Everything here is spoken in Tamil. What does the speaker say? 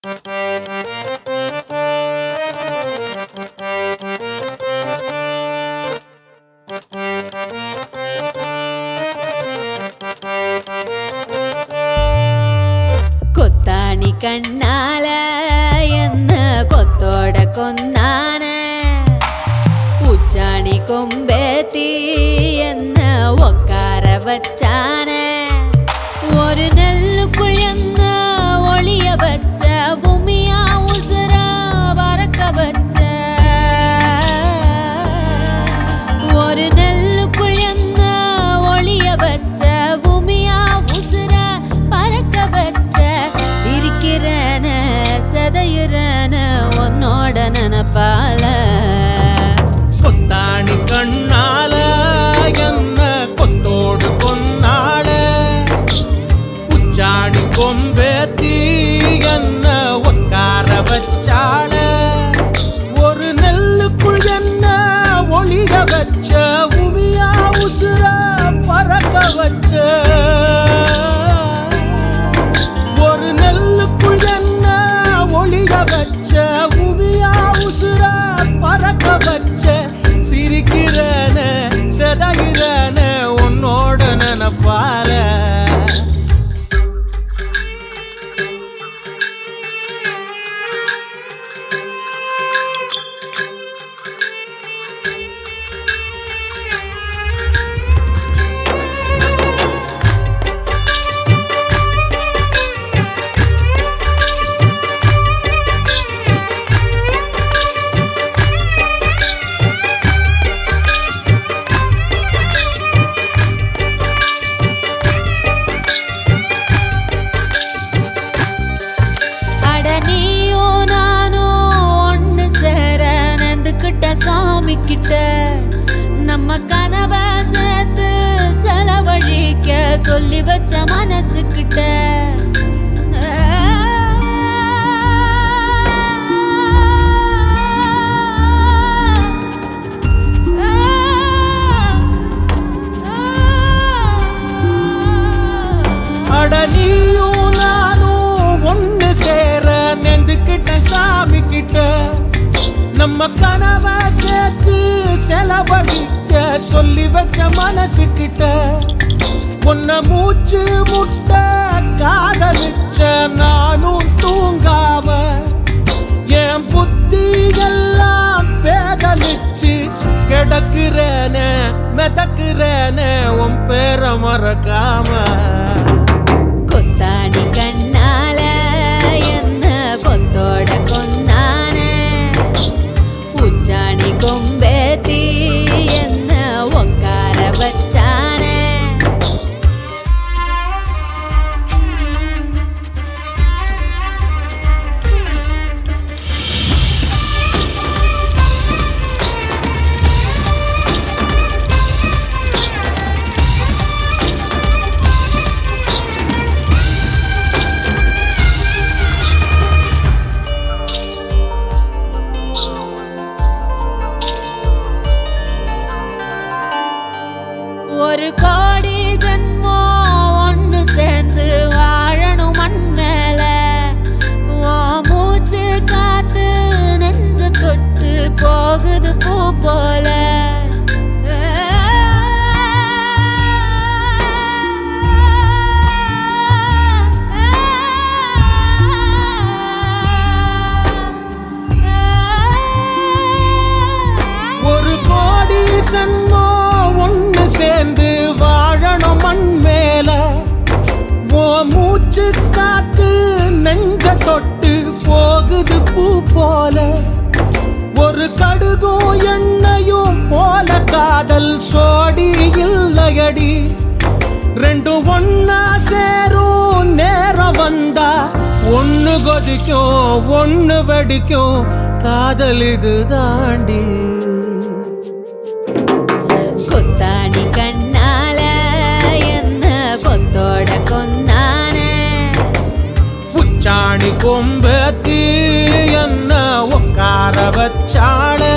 കൊത്താണി കണ്ണാല എന്ന് കൊത്തോടെ കൊന്നാന് ഉച്ചാണി കൊമ്പേത്തി എന്ന് ഒക്കാര വച്ചാന് ഒരു നെല്ലുക്കുഴന്ന് ഒളിയ വച്ച ഭൂമിയ ഉസര പറക്ക വച്ച ஒரு நெல்லுக்குழந்த ஒளிய வச்ச பூமியா உசுர பறக்க வச்ச சிரிக்கிறன சதையுறன உன்னோட நினப்பால கொத்தாணி கண்ணால என்ன கொத்தோடு கொன்னாட உச்சாணி கொம்பேத்தி என்ன உட்கார வச்சாட ஒரு நெல்லுக்குள் என்ன ஒளிக வச்ச உமியா உசுர பறக்க வச்ச ஒரு நெல்லுக்குள் என்ன ஒளிக வச்ச உமியா உசுர பறக்க வச்ச சிரிக்கிறன செதகிறன உன்னோட நினப்பால அட நீயும் நானும் ஒண்ணு சேர நந்துக்கிட்ட சாமி கிட்ட நம்ம கனவை சேர்த்து செலவழிக்க சொல்லி வச்ச மனசுக்கிட்ட அட நீயும் நானும் ஒண்ணு சேர நெந்துக்கிட்ட சாமி கிட்ட நம்ம கனவை சேர்த்து செலவழிக்க சொல்லி வச்ச மனசு கிட்ட உன்ன மூச்சு முட்ட காதலிச்ச நானும் தூங்காம என் புத்தி எல்லாம் பேதலிச்சு கிடக்குறேனே மிதக்குறேனே உன் பேரை மறக்காம കൊത്താണി കണ്ണാല എന്ന് കൊത്തോട കൊന്നാന് ഉച്ചാണി കൊമ്പേത്തി എന്ന് ഒക്കാര വച്ചാന് ஒரு கோடி ஜன்மம் ஒண்ணு சேர்ந்து வாழணும் மண் மேல ஓ மூச்சு காத்து நெஞ்ச தொட்டு போகுது பூ போல ஒரு கோடி சன்மோ ஒண்ணு சேர்ந்து வாழணும் மண் மேல ஓ மூச்சு காத்து நெஞ்ச தொட்டு போகுது பூ போல ஒரு கடுகும் எண்ணெயும் போல காதல் சோடி இல்லையடி ரெண்டும் ஒன்னா சேரும் நேரம் வந்தா ஒண்ணு கொதிக்கும் ஒண்ணு வெடிக்கும் காதல் இது தாண்டி കൊത്താണി കണ്ണാല എന്ന് കൊത്തോട കൊന്നാന് உச்சாணி கொம்பத்தி என்ன உட்கார வச்சாட